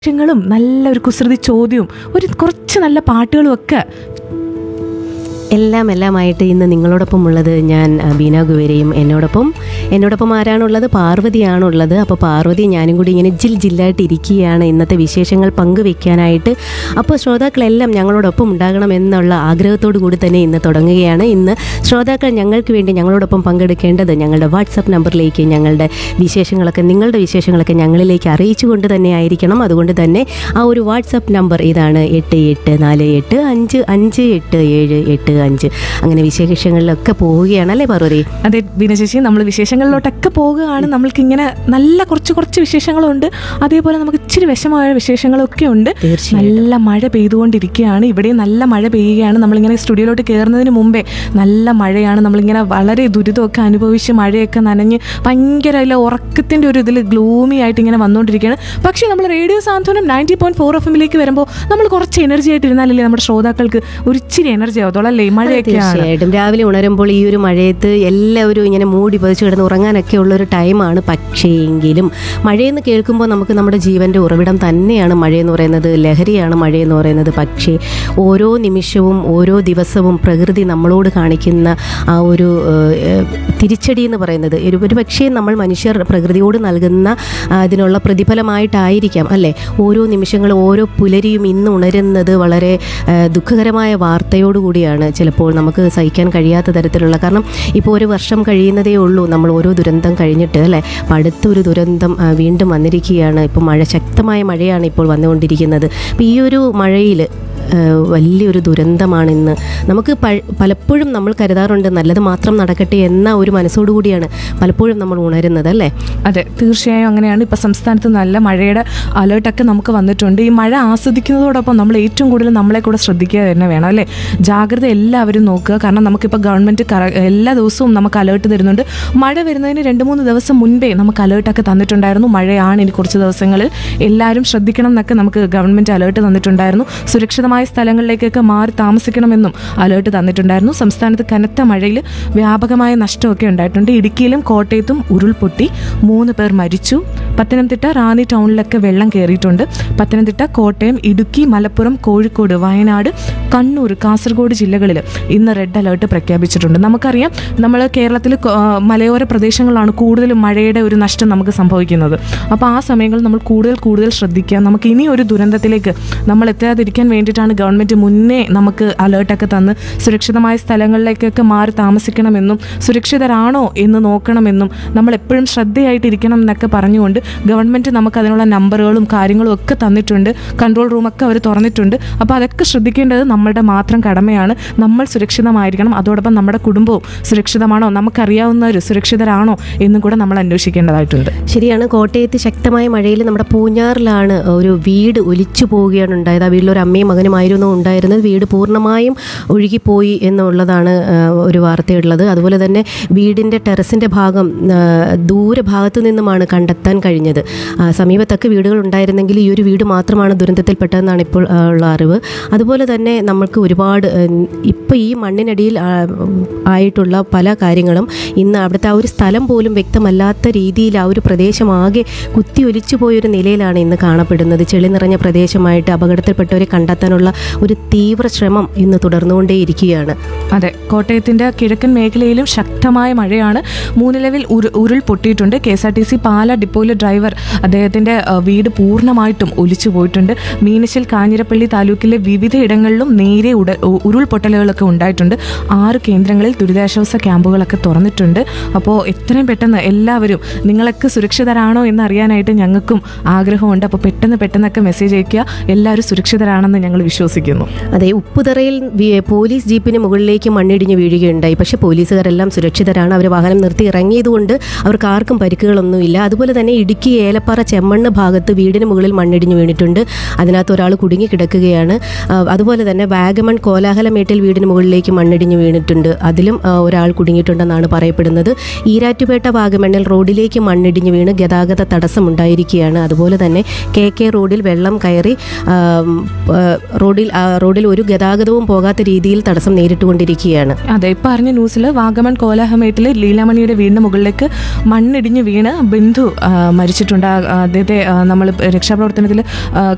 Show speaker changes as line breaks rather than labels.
ങ്ങളും നല്ല ഒരു കുസൃതി ചോദ്യവും ഒരു കുറച്ച് നല്ല പാട്ടുകളും ഒക്കെ
എല്ലാം എല്ലാമായിട്ട് ഇന്ന് നിങ്ങളോടൊപ്പം ഉള്ളത് ഞാൻ ആ, ബീന ഗുവേരയും എന്നോടൊപ്പം എന്നോടൊപ്പം ആരാണുള്ളത് പാർവതിയാണുള്ളത് അപ്പോൾ പാർവതി ഞാനും കൂടി ഇങ്ങനെ ജിൽ ജില്ലായിട്ട് ഇരിക്കുകയാണ് ഇന്നത്തെ വിശേഷങ്ങൾ പങ്കുവെക്കാനായിട്ട് അപ്പോൾ ശ്രോതാക്കളെല്ലാം ഞങ്ങളോടൊപ്പം ഉണ്ടാകണം എന്നുള്ള ആഗ്രഹത്തോടു കൂടി തന്നെ ഇന്ന് തുടങ്ങുകയാണ് ഇന്ന് ശ്രോതാക്കൾ ഞങ്ങൾക്ക് വേണ്ടി ഞങ്ങളോടൊപ്പം പങ്കെടുക്കേണ്ടത് ഞങ്ങളുടെ വാട്സപ്പ് നമ്പറിലേക്ക് ഞങ്ങളുടെ വിശേഷങ്ങളൊക്കെ നിങ്ങളുടെ വിശേഷങ്ങളൊക്കെ ഞങ്ങളിലേക്ക് അറിയിച്ചുകൊണ്ട് തന്നെ ആയിരിക്കണം അതുകൊണ്ട് തന്നെ ആ ഒരു വാട്സപ്പ് നമ്പർ ഇതാണ് എട്ട് എട്ട് നാല് എട്ട് അഞ്ച് അഞ്ച് എട്ട് ഏഴ് എട്ട് അഞ്ച് അങ്ങനെ വിശേഷങ്ങളിലൊക്കെ പോവുകയാണ് അല്ലേ പാർവതി
അതെ ബീന ചേച്ചി നമ്മൾ വിശേഷങ്ങളിലോട്ടൊക്കെ പോകുകയാണ് നമ്മൾക്ക് ഇങ്ങനെ നല്ല കുറച്ച് കുറച്ച് വിശേഷങ്ങളുണ്ട് അതേപോലെ നമുക്ക് ഇച്ചിരി വിഷമമായ വിശേഷങ്ങളൊക്കെ ഉണ്ട്
തീർച്ചയായും
നല്ല മഴ പെയ്തുകൊണ്ടിരിക്കുകയാണ് ഇവിടെയും നല്ല മഴ പെയ്യുകയാണ് നമ്മളിങ്ങനെ സ്റ്റുഡിയോയിലോട്ട് കയറുന്നതിന് മുമ്പേ നല്ല മഴയാണ് നമ്മളിങ്ങനെ വളരെ ദുരിതമൊക്കെ അനുഭവിച്ച് മഴയൊക്കെ നനഞ്ഞ് ഭയങ്കര ഇല്ല ഉറക്കത്തിൻ്റെ ഒരു ഇതിൽ ഗ്ലൂമി ആയിട്ട് ഇങ്ങനെ വന്നുകൊണ്ടിരിക്കുകയാണ് പക്ഷേ നമ്മൾ radio Santhwanam ninety point four F എമ്മിലേക്ക് വരുമ്പോൾ നമ്മൾ കുറച്ച് എനർജി ആയിട്ട് ഇരുന്നാലല്ലേ നമ്മുടെ ശ്രോതാക്കൾക്ക് ഒരു ഇച്ചിരി എനർജി ആവത്തോളം അല്ലേ ഈ മഴയൊക്കെയാണ്
തീർച്ചയായിട്ടും രാവിലെ ഉണരുമ്പോൾ ഈ ഒരു മഴയത്ത് എല്ലാവരും ഇങ്ങനെ മൂടി പതിച്ച് കിടന്ന് ഉറങ്ങാനൊക്കെ ഉള്ള ഒരു ടൈമാണ് പക്ഷേ എങ്കിലും മഴയെന്ന് കേൾക്കുമ്പോൾ നമുക്ക് നമ്മുടെ ജീവൻ്റെ ഉറവിടം തന്നെയാണ് മഴയെന്ന് പറയുന്നത് ലഹരിയാണ് മഴയെന്ന് പറയുന്നത് പക്ഷേ ഓരോ നിമിഷവും ഓരോ ദിവസവും പ്രകൃതി നമ്മളോട് കാണിക്കുന്ന ആ ഒരു ഏഹ്, തിരിച്ചടി എന്ന് പറയുന്നത് ഒരു ഒരു പക്ഷേ നമ്മൾ മനുഷ്യർ പ്രകൃതിയോട് നൽകുന്ന ആ, അതിനുള്ള പ്രതിഫലമായിട്ടായിരിക്കാം അല്ലേ ഓരോ നിമിഷങ്ങളും ഓരോ പുലരിയും ഇന്ന് ഉണരുന്നത് വളരെ ആ, ദുഃഖകരമായ വാർത്തയോടുകൂടിയാണ് ചിലപ്പോൾ നമുക്ക് സഹിക്കാൻ കഴിയാത്ത തരത്തിലുള്ള കാരണം ഇപ്പോൾ ഒരു വർഷം കഴിയുന്നതേ ഉള്ളൂ നമ്മൾ ഓരോ ദുരന്തം കഴിഞ്ഞിട്ട് അല്ലേ അപ്പം അടുത്തൊരു ദുരന്തം ആ, വീണ്ടും വന്നിരിക്കുകയാണ് ഇപ്പോൾ മഴ ശക്തമായ മഴയാണ് ഇപ്പോൾ വന്നുകൊണ്ടിരിക്കുന്നത് അപ്പോൾ ഈ ഒരു മഴയിൽ ഏഹ് വലിയൊരു ദുരന്തമാണ് ഇന്ന് നമുക്ക് പ- പലപ്പോഴും നമ്മൾ കരുതാറുണ്ട് നല്ലത് മാത്രം നടക്കട്ടെ എന്ന ഒരു മനസ്സോടുകൂടിയാണ് പലപ്പോഴും നമ്മൾ ഉണരുന്നത് അല്ലേ
അതെ തീർച്ചയായും അങ്ങനെയാണ് ഇപ്പം സംസ്ഥാനത്ത് നല്ല മഴയുടെ അലേർട്ടൊക്കെ നമുക്ക് വന്നിട്ടുണ്ട് ഈ മഴ ആസ്വദിക്കുന്നതോടൊപ്പം നമ്മൾ ഏറ്റവും കൂടുതൽ നമ്മളെ കൂടെ ശ്രദ്ധിക്കുക തന്നെ വേണം അല്ലേ ജാഗ്രത എല്ലാവരും നോക്കുക കാരണം നമുക്കിപ്പോൾ ഗവൺമെൻറ് കറ- എല്ലാ ദിവസവും നമുക്ക് അലേർട്ട് തരുന്നുണ്ട് മഴ വരുന്നതിന് രണ്ട് മൂന്ന് ദിവസം മുൻപേ നമുക്ക് അലേർട്ടൊക്കെ തന്നിട്ടുണ്ടായിരുന്നു മഴയാണ് ഇനി കുറച്ച് ദിവസങ്ങളിൽ എല്ലാവരും ശ്രദ്ധിക്കണം എന്നൊക്കെ നമുക്ക് ഗവൺമെൻറ് അലേർട്ട് തന്നിട്ടുണ്ടായിരുന്നു സുരക്ഷിതമായ സ്ഥലങ്ങളിലേക്കൊക്കെ മാറി താമസിക്കണമെന്നും അലേർട്ട് തന്നിട്ടുണ്ടായിരുന്നു സംസ്ഥാനത്ത് കനത്ത മഴയിൽ വ്യാപകമായ നഷ്ടമൊക്കെ ഉണ്ടായിട്ടുണ്ട് ഇടുക്കിയിലും കോട്ടയത്തും ഉരുൾപൊട്ടി മൂന്ന് പേർ മരിച്ചു പത്തനംതിട്ട റാന്നി ടൗണിലൊക്കെ വെള്ളം കയറിയിട്ടുണ്ട് പത്തനംതിട്ട കോട്ടയം ഇടുക്കി മലപ്പുറം കോഴിക്കോട് വയനാട് കണ്ണൂർ കാസർഗോഡ് ജില്ലകളിൽ ഇന്ന് റെഡ് അലേർട്ട് പ്രഖ്യാപിച്ചിട്ടുണ്ട് നമുക്കറിയാം നമ്മൾ കേരളത്തിൽ കൊ- ആ, മലയോര പ്രദേശങ്ങളിലാണ് കൂടുതലും മഴയുടെ ഒരു നഷ്ടം നമുക്ക് സംഭവിക്കുന്നത് അപ്പോൾ ആ സമയങ്ങളിൽ നമ്മൾ കൂടുതൽ കൂടുതൽ ശ്രദ്ധിക്കുക നമുക്ക് ഇനി ഒരു ദുരന്തത്തിലേക്ക് നമ്മൾ എത്താതിരിക്കാൻ വേണ്ടിയിട്ടാണ് ഗവൺമെൻറ് മുന്നേ നമുക്ക് അലേർട്ടൊക്കെ തന്ന് സുരക്ഷിതമായ സ്ഥലങ്ങളിലേക്കൊക്കെ മാറി താമസിക്കണമെന്നും സുരക്ഷിതരാണോ എന്ന് നോക്കണമെന്നും നമ്മൾ എപ്പോഴും ശ്രദ്ധയായിട്ടിരിക്കണം എന്നൊക്കെ പറഞ്ഞുകൊണ്ട് ഗവൺമെൻറ് നമുക്ക് അതിനുള്ള നമ്പറുകളും കാര്യങ്ങളും ഒക്കെ തന്നിട്ടുണ്ട് കൺട്രോൾ റൂമൊക്കെ അവർ തുറന്നിട്ടുണ്ട് അപ്പോൾ അതൊക്കെ ശ്രദ്ധിക്കേണ്ടത് നമ്മളുടെ മാത്രം കടമയാണ് നമ്മൾ സുരക്ഷിതമായിരിക്കണം അതോടൊപ്പം നമ്മുടെ കുടുംബവും സുരക്ഷിതമാണോ നമുക്കറിയാവുന്നവർ സുരക്ഷിതരാണോ എന്നും കൂടെ നമ്മൾ അന്വേഷിക്കേണ്ടതായിട്ടുണ്ട്
ശരിയാണ് കോട്ടയത്ത് ശക്തമായ മഴയിൽ നമ്മുടെ പൂഞ്ഞാറിലാണ് ഒരു വീട് ഒലിച്ചു പോവുകയാണ് ഉണ്ടായത് ആ വീട്ടിലൊരു അമ്മയും മകനുമായിരുന്നു ഉണ്ടായിരുന്നത് വീട് പൂർണ്ണമായും ഒഴുകിപ്പോയി എന്നുള്ളതാണ് ആ, ഒരു വാർത്തയുള്ളത് അതുപോലെ തന്നെ വീടിൻ്റെ ടെറസിൻ്റെ ഭാഗം ആ, ദൂരഭാഗത്തു നിന്നുമാണ് കണ്ടെത്താൻ കഴിഞ്ഞത് ആ, സമീപത്തൊക്കെ വീടുകൾ ഉണ്ടായിരുന്നെങ്കിൽ ഈ ഒരു വീട് മാത്രമാണ് ദുരന്തത്തിൽപ്പെട്ടതെന്നാണ് ഇപ്പോൾ ആ, ഉള്ള അറിവ് അതുപോലെ തന്നെ നമ്മൾക്ക് ഒരുപാട് ഇപ്പോൾ ഈ മണ്ണിനടിയിൽ ആ, ആയിട്ടുള്ള പല കാര്യങ്ങളും ഇന്ന് അവിടുത്തെ ആ ഒരു സ്ഥലം പോലും വ്യക്തമല്ലാത്ത രീതിയിൽ ആ ഒരു പ്രദേശമാകെ കുത്തി ഒലിച്ചു പോയൊരു നിലയിലാണ് ഇന്ന് കാണപ്പെടുന്നത് ചെളി നിറഞ്ഞ പ്രദേശമായിട്ട് അപകടത്തിൽപ്പെട്ടവരെ കണ്ടെത്താനുള്ള ഒരു തീവ്ര ശ്രമം ഇന്ന് തുടർന്നുകൊണ്ടേയിരിക്കുകയാണ്
അതെ കോട്ടയത്തിന്റെ കിഴക്കൻ മേഖലയിലും ശക്തമായ മഴയാണ് മൂന്നിലവിൽ ഉരു ഉരുൾ പൊട്ടിയിട്ടുണ്ട് K S R T C Pala ഡിപ്പോയിലെ ഡ്രൈവർ അദ്ദേഹത്തിന്റെ ആ, വീട് പൂർണ്ണമായിട്ടും ഒലിച്ചു പോയിട്ടുണ്ട് മീനച്ചിൽ കാഞ്ഞിരപ്പള്ളി താലൂക്കിലെ വിവിധ ഇടങ്ങളിലും നേരെ ഉട ഉ- ഉരുൾപൊട്ടലുകളൊക്കെ ഉണ്ടായിട്ടുണ്ട് ആറ് കേന്ദ്രങ്ങളിൽ ദുരിതാശ്വാസ ക്യാമ്പുകളൊക്കെ തുറന്നിട്ടുണ്ട് അപ്പോൾ എത്രയും പെട്ടെന്ന് എല്ലാവരും നിങ്ങളൊക്കെ സുരക്ഷിതരാണോ എന്ന് അറിയാനായിട്ട് ഞങ്ങൾക്കും ആഗ്രഹമുണ്ട് അപ്പോൾ പെട്ടെന്ന് പെട്ടെന്നൊക്കെ മെസ്സേജ് അയക്കുക എല്ലാവരും സുരക്ഷിതരാണെന്ന് ഞങ്ങൾ വിശ്വസിക്കുന്നു
അതെ ഉപ്പുതറയിൽ വി- പോലീസ് ജീപ്പിന് മുകളിലേക്ക് മണ്ണിടിഞ്ഞ് വീഴുകയുണ്ടായി പക്ഷേ പോലീസുകാരെല്ലാം സുരക്ഷിതരാണ് അവർ വാഹനം നിർത്തി ഇറങ്ങിയതുകൊണ്ട് അവർക്ക് ആർക്കും പരിക്കുകളൊന്നുമില്ല അതുപോലെ തന്നെ ഇടുക്കി ഏലപ്പാറ ചെമ്മണ്ണ് ഭാഗത്ത് വീടിന് മുകളിൽ മണ്ണിടിഞ്ഞ് വീണിട്ടുണ്ട് അതിനകത്ത് ഒരാൾ കുടുങ്ങി കിടക്കുകയാണ് ആ, അതുപോലെ തന്നെ വാഗമൺ കോലാഹലമേട്ടിൽ വീടിന് മുകളിലേക്ക് മണ്ണിടിഞ്ഞ് വീണിട്ടുണ്ട് അതിലും ആ, ഒരാൾ കുടുങ്ങിയിട്ടുണ്ടെന്നാണ് പറയപ്പെടുന്നത് ഈരാറ്റുപേട്ട വാഗമണ്ണിൽ റോഡിലേക്ക് മണ്ണിടിഞ്ഞ് വീണ് ഗതാഗത തടസ്സമുണ്ടായിരിക്കുകയാണ് അതുപോലെ തന്നെ കെ കെ റോഡിൽ വെള്ളം കയറി ആ, ആ, റോഡിൽ ആ, റോഡിൽ ഒരു ഗതാഗതവും പോകാത്ത രീതിയിൽ തടസ്സം നേരിട്ടുകൊണ്ടിരിക്കുകയാണ്
അതെ ഇപ്പൊ അറിഞ്ഞ ന്യൂസിൽ വാഗമൺ കോലാഹമേട്ടിൽ ലീലാമണിയുടെ വീടിന് മുകളിലേക്ക് മണ്ണിടിഞ്ഞ് വീണ് ബന്ധു ആ, മരിച്ചിട്ടുണ്ട് ആ, അദ്ദേഹത്തെ നമ്മൾ രക്ഷാപ്രവർത്തനത്തിൽ